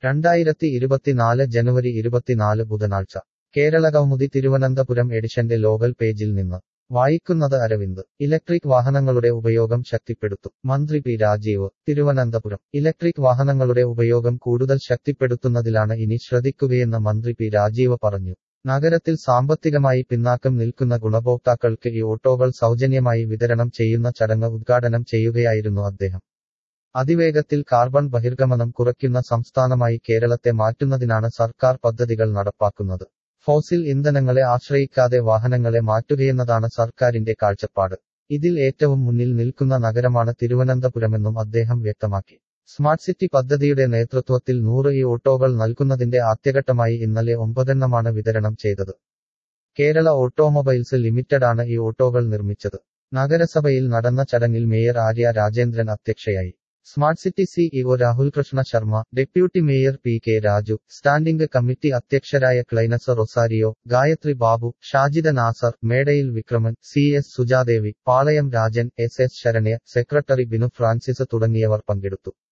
രണ്ടായിരത്തി ഇരുപത്തിനാല് ജനുവരി ഇരുപത്തിനാല് ബുധനാഴ്ച കേരള കൗമുദി തിരുവനന്തപുരം എഡിഷന്റെ ലോകൽ പേജിൽ നിന്ന് വായിക്കുന്നത് അരവിന്ദ് ഇലക്ട്രിക് വാഹനങ്ങളുടെ ഉപയോഗം ശക്തിപ്പെടുത്തും മന്ത്രി പി രാജീവ് തിരുവനന്തപുരം ഇലക്ട്രിക് വാഹനങ്ങളുടെ ഉപയോഗം കൂടുതൽ ശക്തിപ്പെടുത്തുന്നതിലാണ് ഇനി ശ്രദ്ധിക്കുകയെന്ന് മന്ത്രി പി രാജീവ് പറഞ്ഞു നഗരത്തിൽ സാമ്പത്തികമായി പിന്നാക്കം നിൽക്കുന്ന ഗുണഭോക്താക്കൾക്ക് ഈ ഓട്ടോകൾ സൗജന്യമായി വിതരണം ചെയ്യുന്ന ചടങ്ങ് ഉദ്ഘാടനം ചെയ്യുകയായിരുന്നു അദ്ദേഹം അതിവേഗത്തിൽ കാർബൺ ബഹിർഗമനം കുറയ്ക്കുന്ന സംസ്ഥാനമായി കേരളത്തെ മാറ്റുന്നതിനാണ് സർക്കാർ പദ്ധതികൾ നടപ്പാക്കുന്നത് ഫോസിൽ ഇന്ധനങ്ങളെ ആശ്രയിക്കാതെ വാഹനങ്ങളെ മാറ്റുകയെന്നതാണ് സർക്കാരിന്റെ കാഴ്ചപ്പാട് ഇതിൽ ഏറ്റവും മുന്നിൽ നിൽക്കുന്ന നഗരമാണ് തിരുവനന്തപുരമെന്നും അദ്ദേഹം വ്യക്തമാക്കി സ്മാർട്ട് സിറ്റി പദ്ധതിയുടെ നേതൃത്വത്തിൽ നൂറ് ഈ ഓട്ടോകൾ നൽകുന്നതിന്റെ ആദ്യഘട്ടമായി ഇന്നലെ ഒമ്പതെണ്ണമാണ് വിതരണം ചെയ്തത് കേരള ഓട്ടോമൊബൈൽസ് ലിമിറ്റഡാണ് ഈ ഓട്ടോകൾ നിർമ്മിച്ചത് നഗരസഭയിൽ നടന്ന ചടങ്ങിൽ മേയർ ആര്യ രാജേന്ദ്രൻ അധ്യക്ഷയായി smart city CEO Rahul Krishna Sharma deputy mayor P K Raju standing committee അധ്യക്ഷരായ Clynus Rosario Gayathri Babu Shajida Nasar Medayil Vikraman C S Sujadevi Palayam Rajan S S Saranya secretary Binu Francis തുടങ്ങിയവർ പങ്കെടുത്തു